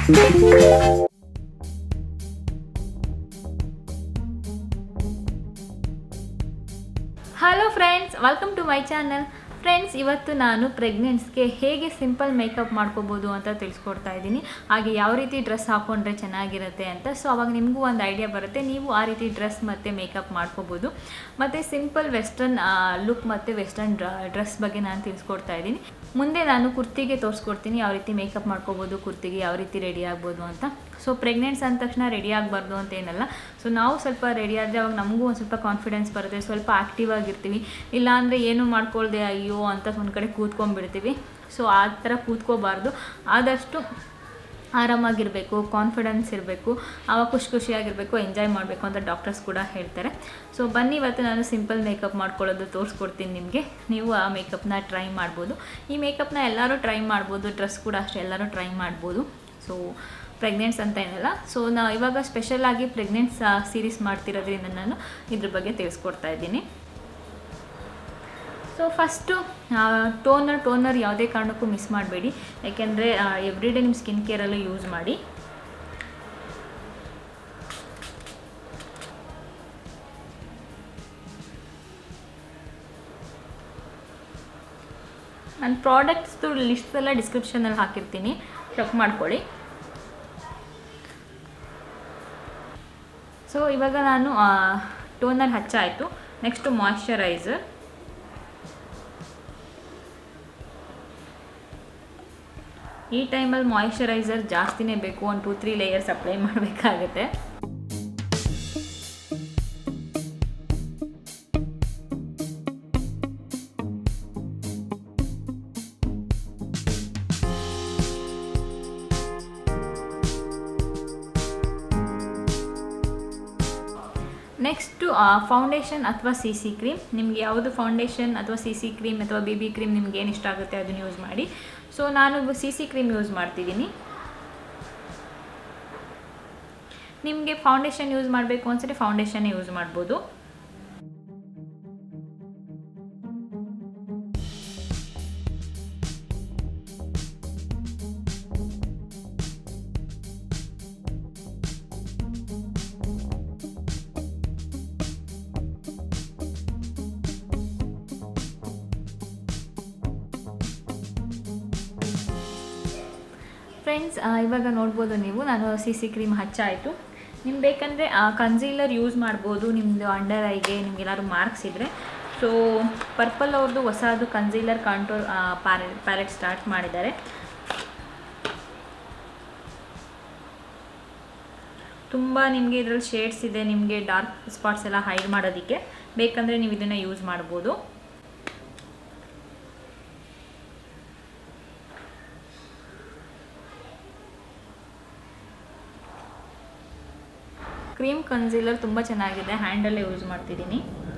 Hello friends welcome to my channel friends ಇವತ್ತು ನಾನು ಪ್ರೆಗ್ನೆನ್ಸ್ಗೆ ಹೇಗೆ ಸಿಂಪಲ್ ಮೇಕಪ್ ಮಾಡ್ಕೋಬೋದು ಅಂತ ತಿಳಿಸ್ಕೊಡ್ತಾ ಇದ್ದೀನಿ ಹಾಗೆ ಯಾವ ರೀತಿ ಡ್ರೆಸ್ ಹಾಕ್ಕೊಂಡ್ರೆ ಚೆನ್ನಾಗಿರುತ್ತೆ ಅಂತ ಸೊ ಅವಾಗ ನಿಮಗೂ ಒಂದು ಐಡಿಯಾ ಬರುತ್ತೆ ನೀವು ಆ ರೀತಿ ಡ್ರೆಸ್ ಮತ್ತು ಮೇಕಪ್ ಮಾಡ್ಕೋಬೋದು ಮತ್ತು ಸಿಂಪಲ್ ವೆಸ್ಟರ್ನ್ ಲುಕ್ ಮತ್ತು ವೆಸ್ಟರ್ನ್ ಡ್ರೆಸ್ ಬಗ್ಗೆ ನಾನು ತಿಳಿಸ್ಕೊಡ್ತಾ ಇದ್ದೀನಿ ಮುಂದೆ ನಾನು ಕುರ್ತಿಗೆ ತೋರಿಸ್ಕೊಡ್ತೀನಿ ಯಾವ ರೀತಿ ಮೇಕಪ್ ಮಾಡ್ಕೋಬೋದು ಕುರ್ತಿಗೆ ಯಾವ ರೀತಿ ರೆಡಿ ಆಗ್ಬೋದು ಅಂತ ಸೊ ಪ್ರೆಗ್ನೆನ್ಸ್ ಅಂದ ತಕ್ಷಣ ರೆಡಿ ಆಗಬಾರ್ದು ಅಂತ ಏನಲ್ಲ ಸೊ ನಾವು ಸ್ವಲ್ಪ ರೆಡಿ ಆದರೆ ಅವಾಗ ನಮಗೂ ಒಂದು ಸ್ವಲ್ಪ ಕಾನ್ಫಿಡೆನ್ಸ್ ಬರುತ್ತೆ ಸ್ವಲ್ಪ ಆ್ಯಕ್ಟಿವ್ ಆಗಿರ್ತೀವಿ ಇಲ್ಲಾಂದರೆ ಏನು ಮಾಡ್ಕೊಳ್ದೆ ಅಯ್ಯೋ ಅಂತ ಒಂದು ಕಡೆ ಕೂತ್ಕೊಂಡ್ಬಿಡ್ತೀವಿ ಸೊ ಆ ಥರ ಕೂತ್ಕೋಬಾರ್ದು ಆದಷ್ಟು ಆರಾಮಾಗಿರಬೇಕು ಕಾನ್ಫಿಡೆನ್ಸ್ ಇರಬೇಕು ಆವಾಗ ಖುಷಿ ಖುಷಿಯಾಗಿರಬೇಕು ಎಂಜಾಯ್ ಮಾಡಬೇಕು ಅಂತ ಡಾಕ್ಟರ್ಸ್ ಕೂಡ ಹೇಳ್ತಾರೆ ಸೊ ಬನ್ನಿ ಇವತ್ತು ನಾನು ಸಿಂಪಲ್ ಮೇಕಪ್ ಮಾಡ್ಕೊಳ್ಳೋದು ತೋರಿಸ್ಕೊಡ್ತೀನಿ ನಿಮಗೆ ನೀವು ಆ ಮೇಕಪ್ನ ಟ್ರೈ ಮಾಡ್ಬೋದು ಈ ಮೇಕಪ್ನ ಎಲ್ಲರೂ ಟ್ರೈ ಮಾಡ್ಬೋದು ಡ್ರೆಸ್ ಕೂಡ ಅಷ್ಟೇ ಎಲ್ಲರೂ ಟ್ರೈ ಮಾಡ್ಬೋದು ಸೊ ಪ್ರೆಗ್ನೆಂಟ್ಸ್ ಅಂತ ಏನಲ್ಲ ಸೊ ನಾ ಇವಾಗ ಸ್ಪೆಷಲಾಗಿ ಪ್ರೆಗ್ನೆಂಟ್ಸ್ ಸೀರೀಸ್ ಮಾಡ್ತಿರೋದ್ರಿಂದ ನಾನು ಇದ್ರ ಬಗ್ಗೆ ತಿಳಿಸ್ಕೊಡ್ತಾ ಇದ್ದೀನಿ ಸೊ ಫಸ್ಟು ಟೋನರ್ ಟೋನರ್ ಯಾವುದೇ ಕಾರಣಕ್ಕೂ ಮಿಸ್ ಮಾಡಬೇಡಿ ಯಾಕೆಂದರೆ ಎವ್ರಿ ಡೇ ನಿಮ್ಮ ಸ್ಕಿನ್ ಕೇರಲ್ಲೂ ಯೂಸ್ ಮಾಡಿ ನಾನು ಪ್ರಾಡಕ್ಟ್ಸ್ದು ಲಿಸ್ಟ್ ಎಲ್ಲ ಡಿಸ್ಕ್ರಿಪ್ಷನಲ್ಲಿ ಹಾಕಿರ್ತೀನಿ ಚೆಕ್ ಮಾಡ್ಕೊಳ್ಳಿ ಸೊ ಇವಾಗ ನಾನು ಟೋನರ್ ಹಚ್ಚಾಯಿತು ನೆಕ್ಸ್ಟು ಮಾಯ್ಶ್ಚರೈಸರ್ ಈ ಟೈಮಲ್ಲಿ ಮಾಯ್ಶ್ಚರೈಸರ್ ಜಾಸ್ತಿನೇ ಬೇಕು ಒಂದು ಟೂ ತ್ರೀ ಲೇಯರ್ಸ್ ಅಪ್ಲೈ ಮಾಡಬೇಕಾಗತ್ತೆ ನೆಕ್ಸ್ಟು ಫೌಂಡೇಶನ್ ಅಥವಾ ಸಿ ಸಿ ಕ್ರೀಮ್ ನಿಮ್ಗೆ ಯಾವುದು ಫೌಂಡೇಶನ್ ಅಥವಾ ಸಿ ಸಿ ಕ್ರೀಮ್ ಅಥವಾ ಬಿ ಬಿ ಕ್ರೀಮ್ ನಿಮ್ಗೆ ಏನು ಇಷ್ಟ ಆಗುತ್ತೆ ಅದನ್ನು ಯೂಸ್ ಮಾಡಿ ಸೊ ನಾನು ಸಿ ಸಿ ಕ್ರೀಮ್ ಯೂಸ್ ಮಾಡ್ತಿದ್ದೀನಿ ನಿಮಗೆ ಫೌಂಡೇಶನ್ ಯೂಸ್ ಮಾಡಬೇಕು ಅನ್ಸರಿ ಫೌಂಡೇಶನ್ ಯೂಸ್ ಮಾಡ್ಬೋದು ಫ್ರೆಂಡ್ಸ್ ಇವಾಗ ನೋಡ್ಬೋದು ನೀವು ನಾನು ಸಿ ಸಿ ಕ್ರೀಮ್ ಹಚ್ಚಾಯಿತು ನಿಮ್ಗೆ ಬೇಕಂದರೆ ಕನ್ಸೀಲರ್ ಯೂಸ್ ಮಾಡ್ಬೋದು ನಿಮ್ಮದು ಅಂಡರ್ ಐಗೆ ನಿಮ್ಗೆಲ್ಲಾದ್ರು ಮಾರ್ಕ್ಸ್ ಇದ್ದರೆ ಸೊ ಪರ್ಪಲ್ ಅವ್ರದ್ದು ಹೊಸದು ಕನ್ಸೀಲರ್ ಕಾಂಟೋರ್ ಪ್ಯಾರೆ ಪ್ಯಾಲೆಟ್ ಸ್ಟಾರ್ಟ್ ಮಾಡಿದ್ದಾರೆ ತುಂಬ ನಿಮಗೆ ಇದರಲ್ಲಿ ಶೇಡ್ಸ್ ಇದೆ ನಿಮಗೆ ಡಾರ್ಕ್ ಸ್ಪಾಟ್ಸ್ ಎಲ್ಲ ಹೈಡ್ ಮಾಡೋದಕ್ಕೆ ಬೇಕಂದರೆ ನೀವು ಇದನ್ನು ಯೂಸ್ ಮಾಡ್ಬೋದು ಕ್ರೀಮ್ ಕನ್ಸೀಲರ್ ತುಂಬ ಚೆನ್ನಾಗಿದೆ ಹ್ಯಾಂಡಲ್ಲೇ ಯೂಸ್ ಮಾಡ್ತಿದ್ದೀನಿ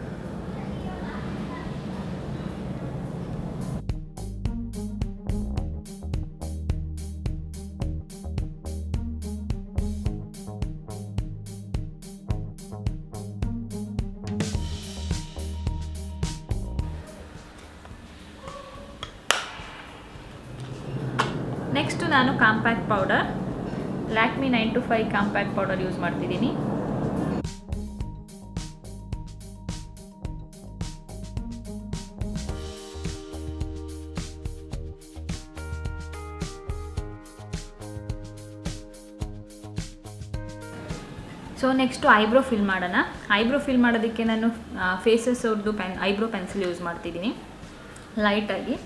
ನೆಕ್ಸ್ಟು ನಾನು compact powder Lakme nine to five compact powder use ಮಾಡ್ತಿದ್ದೀನಿ ಸೊ ನೆಕ್ಸ್ಟು ಐಬ್ರೋ ಫಿಲ್ ಮಾಡೋಣ ಐಬ್ರೋ ಫಿಲ್ ಮಾಡೋದಕ್ಕೆ ನಾನು ಫೇಸಸ್ ಅವ್ರದ್ದು ಪೆನ್ ಐಬ್ರೋ ಪೆನ್ಸಿಲ್ ಯೂಸ್ ಮಾಡ್ತಿದ್ದೀನಿ ಲೈಟಾಗಿ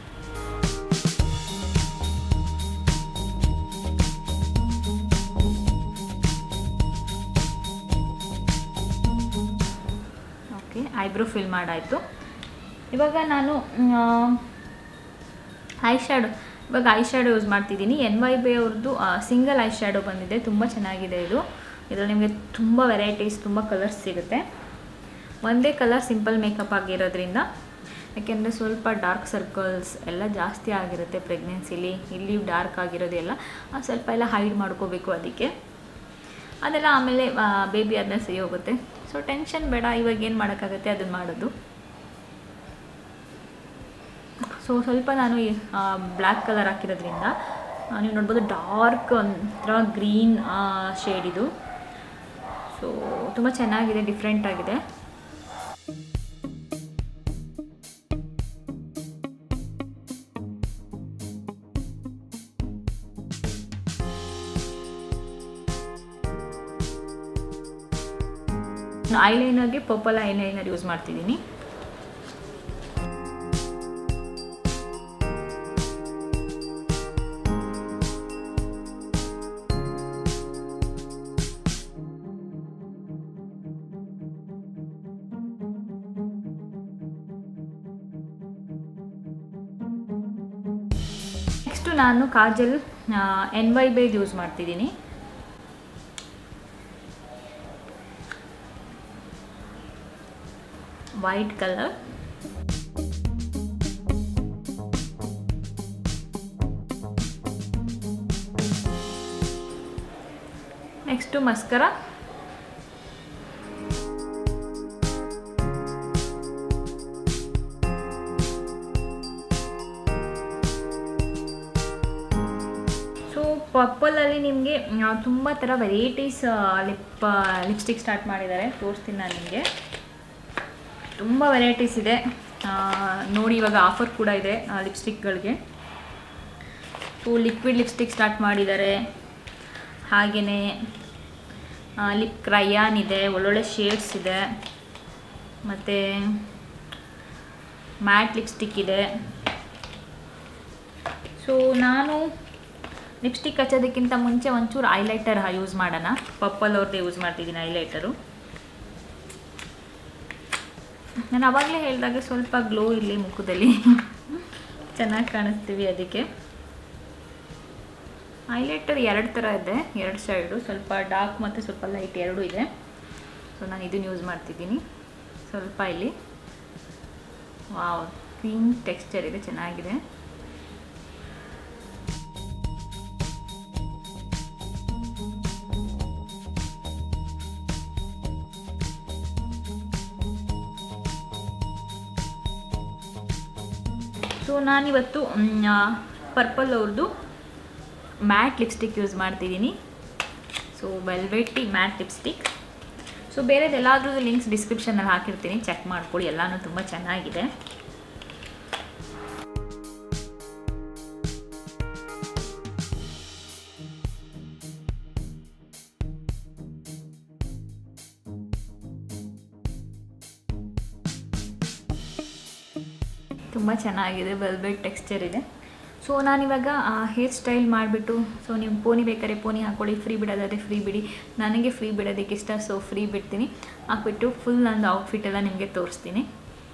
ಓಕೆ ಐಬ್ರೋ ಫಿಲ್ ಮಾಡಾಯಿತು ಇವಾಗ ನಾನು ಐ ಶ್ಯಾಡೋ ಇವಾಗ ಐ ಶ್ಯಾಡೋ ಯೂಸ್ ಮಾಡ್ತಿದ್ದೀನಿ ಎನ್ ವೈ ಬಿ ಅವ್ರದ್ದು ಸಿಂಗಲ್ ಐ ಶ್ಯಾಡೋ ಬಂದಿದೆ ತುಂಬ ಚೆನ್ನಾಗಿದೆ ಇದು ಇದರಲ್ಲಿ ನಿಮಗೆ ತುಂಬ ವೆರೈಟೀಸ್ ತುಂಬ ಕಲರ್ಸ್ ಸಿಗುತ್ತೆ ಒಂದೇ ಕಲರ್ ಸಿಂಪಲ್ ಮೇಕಪ್ ಆಗಿರೋದ್ರಿಂದ ಯಾಕೆಂದರೆ ಸ್ವಲ್ಪ ಡಾರ್ಕ್ ಸರ್ಕಲ್ಸ್ ಎಲ್ಲ ಜಾಸ್ತಿ ಆಗಿರುತ್ತೆ ಪ್ರೆಗ್ನೆನ್ಸಿಲಿ ಇಲ್ಲಿ ಡಾರ್ಕ್ ಆಗಿರೋದೆಲ್ಲ ಅದು ಸ್ವಲ್ಪ ಎಲ್ಲ ಹೈಡ್ ಮಾಡ್ಕೋಬೇಕು ಅದಕ್ಕೆ ಅದೆಲ್ಲ ಆಮೇಲೆ ಬೇಬಿ ಆದಮೇಲೆ ಸರಿ ಹೋಗುತ್ತೆ ಸೊ ಟೆನ್ಷನ್ ಬೇಡ ಇವಾಗ ಏನು ಮಾಡೋಕ್ಕಾಗತ್ತೆ ಅದನ್ನು ಮಾಡೋದು ಸೊ ಸ್ವಲ್ಪ ನಾನು ಬ್ಲ್ಯಾಕ್ ಕಲರ್ ಹಾಕಿರೋದ್ರಿಂದ ಆ, ನೀವು ನೋಡ್ಬೋದು ಡಾರ್ಕ್ ಒಂಥರ ಗ್ರೀನ್ ಶೇಡ್ ಇದು ಸೊ ತುಂಬ ಚೆನ್ನಾಗಿದೆ ಡಿಫ್ರೆಂಟ್ ಆಗಿದೆ ಐಲೈನರ್ಗೆ ಪರ್ಪಲ್ ಐಲೈನರ್ ಯೂಸ್ ಮಾಡ್ತಿದ್ದೀನಿ ನೆಕ್ಸ್ಟು ನಾನು ಕಾಜಲ್ ಎನ್ ವೈ ಬೇದ್ ಯೂಸ್ ಮಾಡ್ತಿದ್ದೀನಿ white colour next mascara so ಪರ್ಪಲಲ್ಲಿ ನಿಮಗೆ ತುಂಬ ಥರ ವೆರೈಟೀಸ್ ಲಿಪ್ ಲಿಪ್ಸ್ಟಿಕ್ ಸ್ಟಾರ್ಟ್ ಮಾಡಿದ್ದಾರೆ ತೋರಿಸ್ತೀನಿ ನಾನು ನಿಮಗೆ ತುಂಬ ವೆರೈಟೀಸ್ ಇದೆ ಆ, ನೋಡಿ ಇವಾಗ ಆಫರ್ ಕೂಡ ಇದೆ ಲಿಪ್ಸ್ಟಿಕ್ಗಳಿಗೆ ಸೊ ಲಿಕ್ವಿಡ್ ಲಿಪ್ಸ್ಟಿಕ್ ಸ್ಟಾರ್ಟ್ ಮಾಡಿದ್ದಾರೆ ಹಾಗೆಯೇ ಲಿಪ್ ಕ್ರಯಾನ್ ಇದೆ ಒಳ್ಳೊಳ್ಳೆ ಶೇಡ್ಸ್ ಇದೆ ಮತ್ತು ಮ್ಯಾಟ್ ಲಿಪ್ಸ್ಟಿಕ್ ಇದೆ ಸೊ ನಾನು ಲಿಪ್ಸ್ಟಿಕ್ ಹಚ್ಚೋದಕ್ಕಿಂತ ಮುಂಚೆ ಒಂಚೂರು ಐಲೈಟರ್ ಯೂಸ್ ಮಾಡೋಣ ಪಪ್ಪಲ್ ಅವ್ರದ್ದು ಯೂಸ್ ಮಾಡ್ತಿದ್ದೀನಿ ಐಲೈಟರು ನಾನು ಅವಾಗಲೇ ಹೇಳಿದಾಗ ಸ್ವಲ್ಪ ಗ್ಲೋ ಇರಲಿ ಮುಖದಲ್ಲಿ ಚೆನ್ನಾಗಿ ಕಾಣಿಸ್ತೀವಿ ಅದಕ್ಕೆ ಹೈಲೈಟರ್ ಎರಡು ಥರ ಇದೆ ಎರಡು ಸೈಡು ಸ್ವಲ್ಪ ಡಾರ್ಕ್ ಮತ್ತು ಸ್ವಲ್ಪ ಲೈಟ್ ಎರಡೂ ಇದೆ ಸೊ ನಾನು ಇದನ್ನು ಯೂಸ್ ಮಾಡ್ತಿದ್ದೀನಿ ಸ್ವಲ್ಪ ಇಲ್ಲಿ ವಾವ್ ಕ್ರೀಮ್ ಟೆಕ್ಸ್ಚರ್ ಇದೆ ಚೆನ್ನಾಗಿದೆ ಸೊ ನಾನಿವತ್ತು ಪರ್ಪಲ್ ಅವ್ರದ್ದು ಮ್ಯಾಟ್ ಲಿಪ್ಸ್ಟಿಕ್ ಯೂಸ್ ಮಾಡ್ತಿದ್ದೀನಿ so velvety matte lipstick so ಬೇರೆದೆಲ್ಲಾದ್ರೂ ಲಿಂಕ್ಸ್ ಡಿಸ್ಕ್ರಿಪ್ಷನಲ್ಲಿ ಹಾಕಿರ್ತೀನಿ ಚೆಕ್ ಮಾಡ್ಕೊಳ್ಳಿ ಎಲ್ಲನೂ ತುಂಬ ಚೆನ್ನಾಗಿದೆ ತುಂಬ ಚೆನ್ನಾಗಿದೆ ವೆಲ್ವೆಟ್ ಟೆಕ್ಸ್ಚರ್ ಇದೆ ಸೊ ನಾನಿವಾಗ ಹೇರ್ ಸ್ಟೈಲ್ ಮಾಡಿಬಿಟ್ಟು ಸೊ ನೀವು ಪೋನಿ ಬೇಕಾದ್ರೆ ಪೋನಿ ಹಾಕ್ಕೊಳ್ಳಿ ಫ್ರೀ ಬಿಡೋದಾದರೆ ಫ್ರೀ ಬಿಡಿ ನನಗೆ ಫ್ರೀ ಬಿಡೋದಕ್ಕೆ ಇಷ್ಟ ಸೊ ಫ್ರೀ ಬಿಡ್ತೀನಿ ಹಾಕ್ಬಿಟ್ಟು ಫುಲ್ ನಂದು ಔಟ್ಫಿಟ್ ಎಲ್ಲ ನಿಮಗೆ ತೋರಿಸ್ತೀನಿ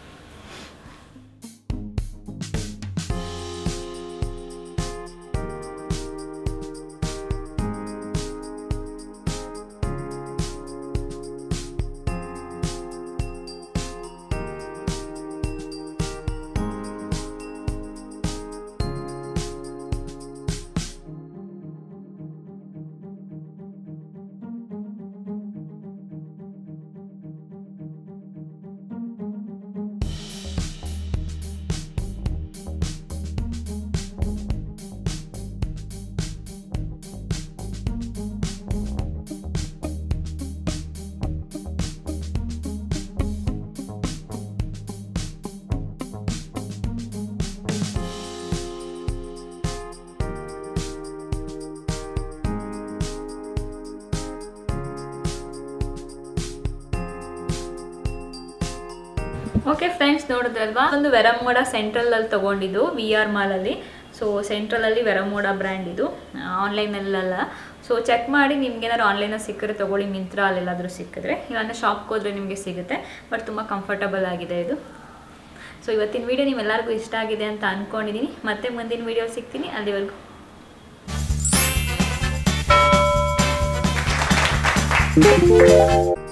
ಓಕೆ ಫ್ರೆಂಡ್ಸ್ ನೋಡಿದ್ರಲ್ವಾ ಒಂದು ವೆರಮೋಡ ಸೆಂಟ್ರಲಲ್ಲಿ ತೊಗೊಂಡಿದ್ದು ವಿ ಆರ್ ಮಾಲಲ್ಲಿ ಸೊ ಸೆಂಟ್ರಲಲ್ಲಿ ವೆರಮೋಡ ಬ್ರ್ಯಾಂಡ್ ಇದು ಆನ್ಲೈನಲ್ಲ ಸೊ ಚೆಕ್ ಮಾಡಿ ನಿಮ್ಗೆ ಏನಾದ್ರು ಆನ್ಲೈನಲ್ಲಿ ಸಿಕ್ಕರೆ ತೊಗೊಳ್ಳಿ ಮಿಂತ್ರ ಅಲ್ಲೆಲ್ಲಾದರೂ ಸಿಕ್ಕಿದ್ರೆ ಇಲ್ಲಾಂದ್ರೆ ಶಾಪ್ಗೆ ಹೋದ್ರೆ ನಿಮಗೆ ಸಿಗುತ್ತೆ ಬಟ್ ತುಂಬ ಕಂಫರ್ಟಬಲ್ ಆಗಿದೆ ಇದು ಸೊ ಇವತ್ತಿನ ವಿಡಿಯೋ ನಿಮ್ಮೆಲ್ಲರಿಗೂ ಇಷ್ಟ ಆಗಿದೆ ಅಂತ ಅಂದ್ಕೊಂಡಿದ್ದೀನಿ ಮತ್ತೆ ಮುಂದಿನ ವಿಡಿಯೋ ಸಿಗ್ತೀನಿ ಅಲ್ಲಿವರೆಗೂ Thank you.